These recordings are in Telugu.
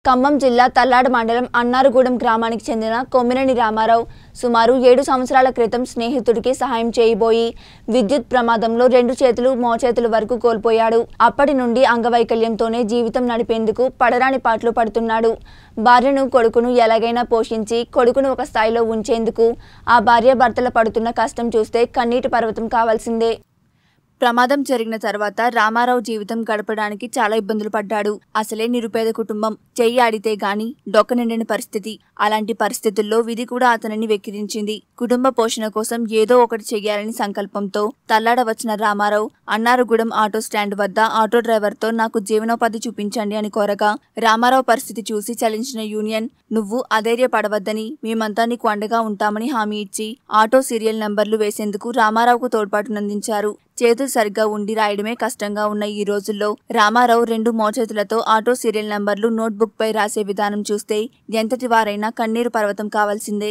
ఖమ్మం జిల్లా తల్లాడ మండలం అన్నారుగూడెం గ్రామానికి చెందిన కొమ్మినేని రామారావు సుమారు ఏడు సంవత్సరాల క్రితం స్నేహితుడికి సహాయం చేయబోయి విద్యుత్ ప్రమాదంలో రెండు చేతులు మోచేతుల వరకు కోల్పోయాడు అప్పటి నుండి అంగవైకల్యంతోనే జీవితం నడిపేందుకు పడరాని పాటలు పడుతున్నాడు భార్యను కొడుకును ఎలాగైనా పోషించి కొడుకును ఒక స్థాయిలో ఉంచేందుకు ఆ భార్య భర్తల పడుతున్న కష్టం చూస్తే కన్నీటి పర్వతం కావాల్సిందే ప్రమాదం జరిగిన తర్వాత రామారావు జీవితం గడపడానికి చాలా ఇబ్బందులు పడ్డాడు అసలే నిరుపేద కుటుంబం చెయ్యి ఆడితే గాని డొక్క నిండని పరిస్థితి అలాంటి పరిస్థితుల్లో విధి కూడా అతనిని వెక్కిరించింది కుటుంబ పోషణ కోసం ఏదో ఒకటి చెయ్యాలని సంకల్పంతో తల్లాడ వచ్చిన రామారావు అన్నారుగూడెం ఆటో స్టాండ్ వద్ద ఆటో డ్రైవర్తో నాకు జీవనోపాధి చూపించండి అని కోరగా రామారావు పరిస్థితి చూసి చలించిన యూనియన్ నువ్వు అధైర్యపడవద్దని మేమంతా నీకు అండగా ఉంటామని హామీ ఇచ్చి ఆటో సీరియల్ నంబర్లు వేసేందుకు రామారావుకు తోడ్పాటునందించారు చేతులు సరిగ్గా ఉండి రాయడమే కష్టంగా ఉన్న ఈ రోజుల్లో రామారావు రెండు మోచేతులతో ఆటో సీరియల్ నంబర్లు నోట్బుక్ పై రాసే విధానం చూస్తే ఎంతటి వారైనా కన్నీరు పర్వతం కావాల్సిందే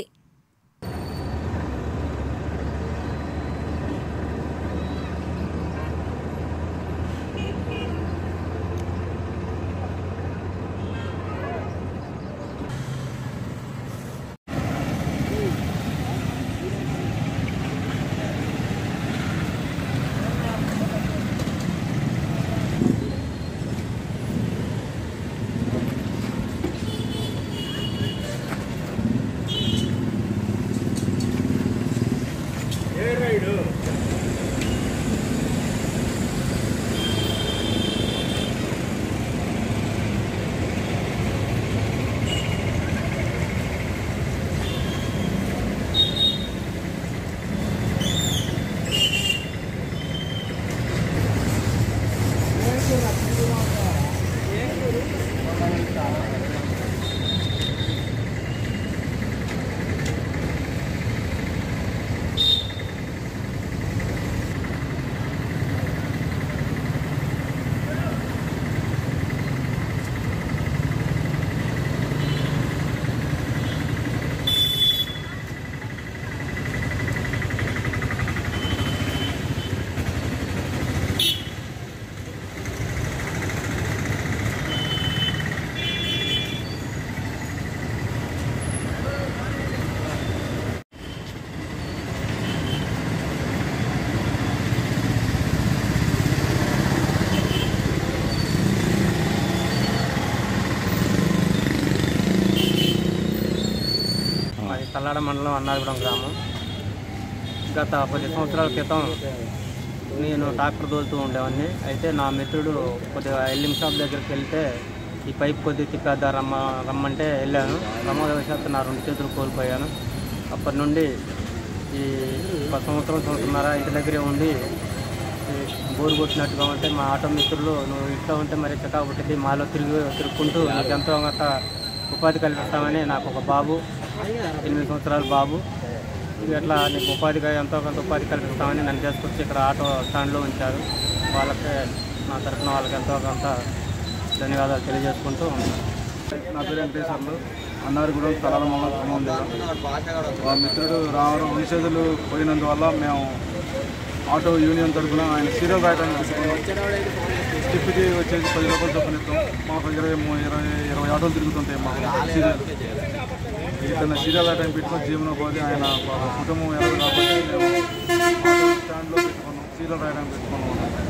మాది తల్లాడ మండలం అన్నారగూడెం గ్రామం గత పది సంవత్సరాల క్రితం నేను ట్రాక్టర్ తోలుతూ ఉండేవాడిని అయితే నా మిత్రుడు కొద్దిగా ఎల్లింగ్ షాప్ దగ్గరికి వెళ్తే ఈ పైప్ కొద్దిగా తిప్పేద్దా రమ్మ రమ్మంటే వెళ్ళాను ప్రమాదవశాత్తు నా రెండు చేతులు కోల్పోయాను అప్పటి నుండి ఈ ఒక సంవత్సరం సంవత్సరంన్నర ఇంటి దగ్గరే ఉండి ఈ బోరు కొట్టినట్టుగా ఉంటే మా ఆటో మిత్రులు నువ్వు ఇంట్లో ఉంటే మరి చక్కగా పుట్టింది మాలో తిరిగి తిరుగుకుంటూ నీకు ఎంతో కొంత ఉపాధి కల్పిస్తామని నాకు ఒక బాబు ఎనిమిది సంవత్సరాల బాబు ఇక అట్లా నీకు ఉపాధి క- ఎంతో కొంత ఉపాధి కల్పిస్తామని నన్ను తీసుకొచ్చి ఇక్కడ ఆటో స్టాండ్లో ఉంచారు వాళ్ళకి నా తరఫున వాళ్ళకి ఎంతో కొంత ధన్యవాదాలు తెలియజేసుకుంటూ ఉన్నాను నా పేరు వెంకటేశ్వర్లు అన్నారగూడెం తలాల మండలం ఖమ్మం జిల్లా మా మిత్రుడు రావడం నిషేధులు పోయినందువల్ల మేము ఆటో యూనియన్ తరఫున ఆయన సీరియల్ రాయడానికి తీసుకున్నాం స్టిప్కి వచ్చేసి పది రూపాయలు చొప్పున ఇస్తాం మాకు ఇరవై మూ- ఇరవై ఇరవై ఆటోలు తిరుగుతుంటాయి మాకు సీరియల్ ఇక్కడ సీరియల్ రాయడానికి పెట్టుకుని జీవనోపాధి ఆయన పాపం కుటుంబం ఎవరు కాబట్టి మేము ఆటో స్టాండ్లో పెట్టుకున్నాం సీరియల్ రాయడానికి పెట్టుకున్నాం